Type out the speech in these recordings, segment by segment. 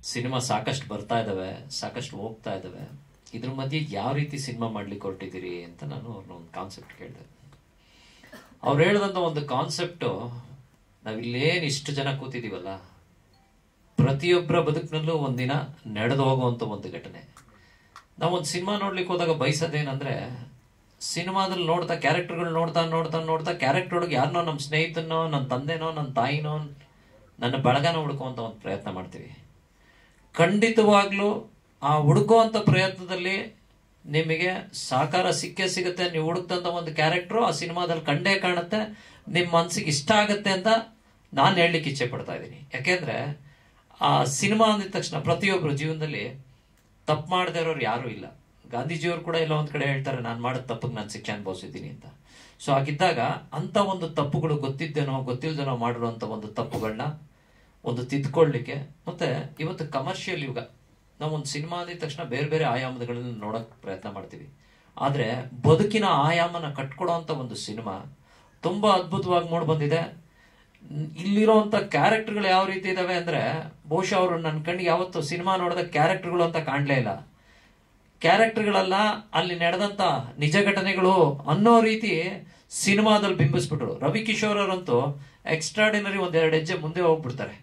cinema ಸಾಕಷ್ಟು ಬರ್ತಾ ಇದ್ದಾವೆ ಸಾಕಷ್ಟು ಹೋಗ್ತಾ ಇದ್ದಾವೆ ಇದ್ರ ಮಧ್ಯೆ ಯಾವ ರೀತಿ ಸಿನಿಮಾ ಮಾಡ್ಲಿಕ್ಕೆ ಹೊರಟಿದ್ದೀರಿ ಅಂತ ನಾನು ಅವ್ರನ್ನ ಒಂದು ಕಾನ್ಸೆಪ್ಟ್ ಕೇಳಿದೆ ಅವ್ರು ಹೇಳಿದಂಥ ಒಂದು ಕಾನ್ಸೆಪ್ಟು ನಾವಿಲ್ಲೇನು ಇಷ್ಟು ಜನ ಕೂತಿದ್ದೀವಲ್ಲ ಪ್ರತಿಯೊಬ್ಬರ ಬದುಕಿನಲ್ಲೂ ಒಂದಿನ ನಡೆದು ಹೋಗುವಂಥ ಒಂದು ಘಟನೆ ನಾವು ಒಂದು ಸಿನಿಮಾ ನೋಡ್ಲಿಕ್ಕೆ ಹೋದಾಗ ಬಯಸೋದೇನಂದ್ರೆ ಸಿನಿಮಾದಲ್ಲಿ ನೋಡ್ತಾ ಕ್ಯಾರೆಕ್ಟರ್ಗಳು ನೋಡ್ತಾ ನೋಡ್ತಾ ನೋಡ್ತಾ ಕ್ಯಾರೆಕ್ಟರ್ ಒಳಗೆ ಯಾರನ್ನೋ ನಮ್ಮ ಸ್ನೇಹಿತನೋ ನನ್ನ ತಂದೆನೋ ನನ್ನ ತಾಯಿನೋ ನನ್ನ ಬಳಗನ ಹುಡ್ಕುವಂತ ಒಂದು ಪ್ರಯತ್ನ ಮಾಡ್ತೀವಿ ಖಂಡಿತವಾಗ್ಲೂ ಆ ಹುಡುಕುವಂತ ಪ್ರಯತ್ನದಲ್ಲಿ ನಿಮಗೆ ಸಾಕಾರ ಸಿಕ್ಕೇ ಸಿಗುತ್ತೆ ನೀವು ಹುಡುಕ್ತಂತ ಒಂದು ಕ್ಯಾರೆಕ್ಟ್ರು ಆ ಸಿನಿಮಾದಲ್ಲಿ ಕಂಡೇ ಕಾಣುತ್ತೆ ನಿಮ್ಮ ಮನ್ಸಿಗೆ ಇಷ್ಟ ಆಗುತ್ತೆ ಅಂತ ನಾನು ಹೇಳಲಿಕ್ಕೆ ಇಚ್ಛೆ ಪಡ್ತಾ ಇದ್ದೀನಿ ಯಾಕೆಂದ್ರೆ ಆ ಸಿನಿಮಾ ಅಂದಿದ ತಕ್ಷಣ ಪ್ರತಿಯೊಬ್ಬರು ಜೀವನದಲ್ಲಿ ತಪ್ಪು ಮಾಡದೇ ಇರೋರು ಯಾರೂ ಇಲ್ಲ ಗಾಂಧೀಜಿಯವರು ಕೂಡ ಎಲ್ಲ ಒಂದ್ ಕಡೆ ಹೇಳ್ತಾರೆ ನಾನು ಮಾಡಿದ ತಪ್ಪಿಗೆ ನಾನು ಶಿಕ್ಷೆ ಅನುಭವಿಸಿದ್ದೀನಿ ಅಂತ ಸೊ ಹಾಗಿದ್ದಾಗ ಅಂತ ಒಂದು ತಪ್ಪುಗಳು ಗೊತ್ತಿದ್ದೇನೋ ಗೊತ್ತಿಲ್ದೇನೋ ಮಾಡಿರುವಂತ ಒಂದು ತಪ್ಪುಗಳನ್ನ ಒಂದು ತಿದ್ಕೊಳ್ಳಿಕ್ಕೆ ಮತ್ತೆ ಇವತ್ತು ಕಮರ್ಷಿಯಲ್ ಯುಗ ನಾವು ಒಂದು ಸಿನಿಮಾ ಅಂದಿದ ತಕ್ಷಣ ಬೇರೆ ಬೇರೆ ಆಯಾಮಗಳನ್ನ ನೋಡಕ್ ಪ್ರಯತ್ನ ಮಾಡ್ತೀವಿ ಆದ್ರೆ ಬದುಕಿನ ಆಯಾಮನ ಕಟ್ಕೊಡೋಂತ ಒಂದು ಸಿನಿಮಾ ತುಂಬಾ ಅದ್ಭುತವಾಗಿ ಮೂಡ್ ಬಂದಿದೆ ಇಲ್ಲಿರೋಂಥ ಕ್ಯಾರೆಕ್ಟರ್ಗಳು ಯಾವ ರೀತಿ ಇದಾವೆ ಅಂದ್ರೆ ಬಹುಶಃ ಅವರು ನನ್ನ ಕಣ್ಣಿಗೆ ಯಾವತ್ತು ಸಿನಿಮಾ ನೋಡಿದ ಕ್ಯಾರೆಕ್ಟರ್ಗಳು ಅಂತ ಕಾಣ್ಲೇ ಇಲ್ಲ ಕ್ಯಾರೆಕ್ಟರ್ಗಳೆಲ್ಲ ಅಲ್ಲಿ ನಡೆದಂತ ನಿಜ ಘಟನೆಗಳು ಅನ್ನೋ ರೀತಿ ಸಿನಿಮಾದಲ್ಲಿ ಬಿಂಬಿಸ್ಬಿಟ್ರು ರವಿ ಕಿಶೋರ್ ಅವರಂತೂ ಎಕ್ಸ್ಟ್ರಾಡಿನರಿ ಒಂದೆರಡು ಹೆಜ್ಜೆ ಮುಂದೆ ಹೋಗ್ಬಿಡ್ತಾರೆ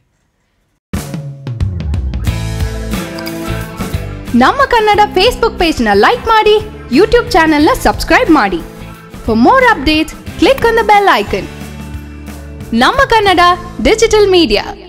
ನಮ್ಮ ಕನ್ನಡ ಫೇಸ್ಬುಕ್ ಪೇಜ್ನ ಲೈಕ್ ಮಾಡಿ ಯೂಟ್ಯೂಬ್ ಚಾನೆಲ್ನ ಸಬ್ಸ್ಕ್ರೈಬ್ ಮಾಡಿ for more updates click on the bell icon ನಮ್ಮ ಕನ್ನಡ ಡಿಜಿಟಲ್ ಮೀಡಿಯಾ